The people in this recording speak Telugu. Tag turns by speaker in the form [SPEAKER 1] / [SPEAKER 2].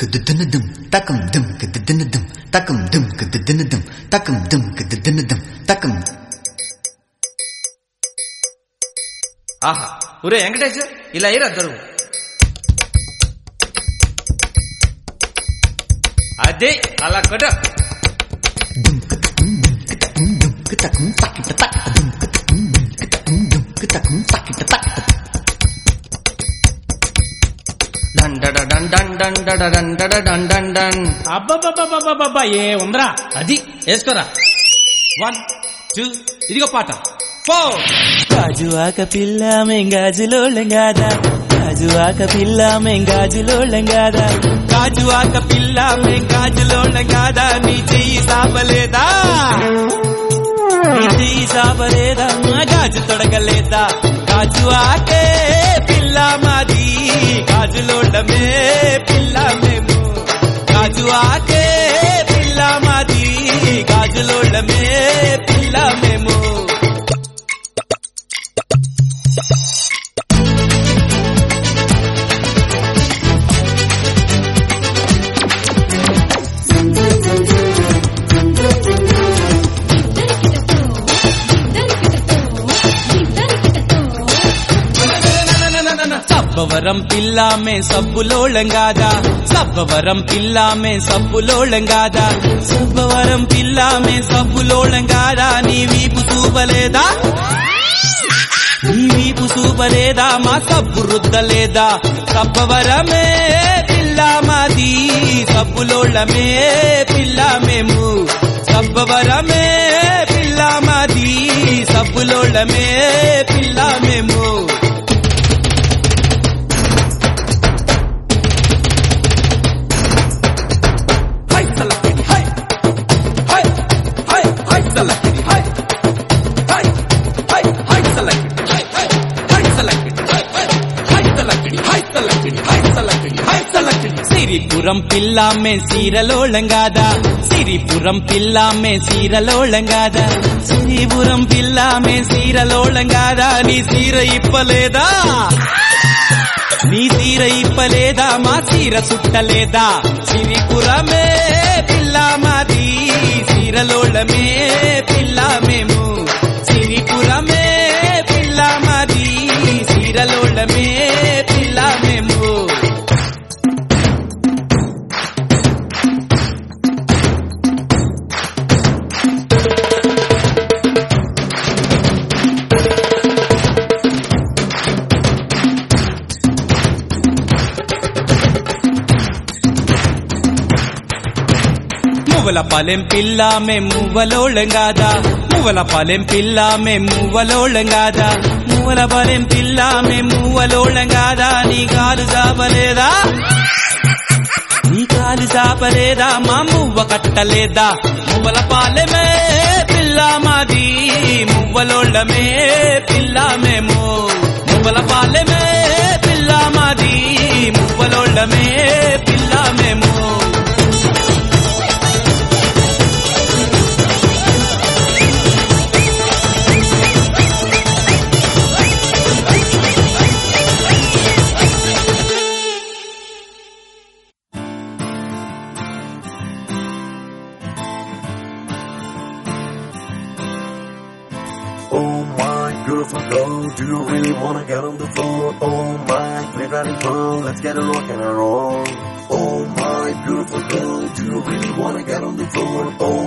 [SPEAKER 1] కదుద్దనదం తకం దం కదుద్దనదం తకం దం కదుద్దనదం తకం దం కదుద్దనదం తకం
[SPEAKER 2] ఆహా ఒరే వెంకటేష్ ఇలా అయ్యారు అద్దరు అదే అలా కొట
[SPEAKER 1] దుం కతకం దుం కతకం దుం కతకం తకిట తక దుం కతకం దుం కతకం దుం కతకం తకిట తక
[SPEAKER 2] డండడ డం డం డండడ డండడ డం డం డం
[SPEAKER 3] అబ్బబ్బబ్బబ్బబ్బబ్బా ఏ ఉందిరా
[SPEAKER 2] అది వేసుకోరా వన్ టూ ఇదిగో పాట ఫోర్
[SPEAKER 4] గాజు ఆక పిల్ల మెంగాజులోళ్ళం కాదా గాజు ఆక పిల్ల మెంగాజులోళ్ళం కాదా గాజు ఆక పిల్ల మెంగాజులోళ్ళం కాదా నీ చెయ్యి సాపలేదా నీ చెయ్యి సాపలేదా మా గాజు తొడగలేదా గాజు ఆకే పిల్ల మాది గాజులోళ్ళమే పిల్ల మేము గాజు ఆకే పిల్ల మాది గాజులోళ్ళమే పిల్ల మేము సబ్బవరం పిల్లామే సబ్బులోళం కాదా సబ్బవరం పిల్లామే సబ్బులోళం కాదా సబ్బవరం పిల్లామే సబ్బులోళం కాదా నీ వీపు చూపలేదా నీ వీపు చూపలేదా మా సబ్బు రుద్దలేదా సబ్బవరమే పిల్ల మాది సబ్బులోళమే పిల్ల మేము సబ్బవరమే పిల్ల మాది సబ్బులోళమే పిల్ల మేము Hai salakini hai hai hai hai salakini hai hai hai hai salakini hai hai hai salakini hai hai hai salakini hai salakini hai salakini hai salakini Siripuram పిల్లామే సీరలోళంగాదా Siripuram పిల్లామే సీరలోళంగాదా Siripuram పిల్లామే సీరలోళంగాదా నీ సీర ఇప్పలేదా నీ సీర ఇప్పలేదా మా సీర సుట్టలేదా సిరిపురమే పిల్ల మాది సీరలోళమే పిల్ల మేము సిరిపురమే పిల్ల మాది సీరలోళమే పిల్ల మేము మువ్వల పాలెం పిల్ల మే మువ్వలోళం కాదా మువ్వల పాలెం పిల్ల మే మువ్వలోళం కాదా మువ్వల పాలెం పిల్ల మే మువ్వలోళం కాదా నీ కాలు చాపలేదా నీ కాలు చాపలేదా మా మువ్వ కట్టలేదా మువ్వల పాలెమే పిల్ల మాది మువ్వలోళ్ళమే పిల్ల మేము మువ్వల పాలెమే పిల్ల మాది మువ్వలోళ్ళమే పిల్ల మేము
[SPEAKER 5] Oh my beautiful girl, do you really wanna get on the floor? Oh my pretty daddy girl, let's get a rock and a roll. Oh my beautiful girl, do you really wanna get on the floor? Oh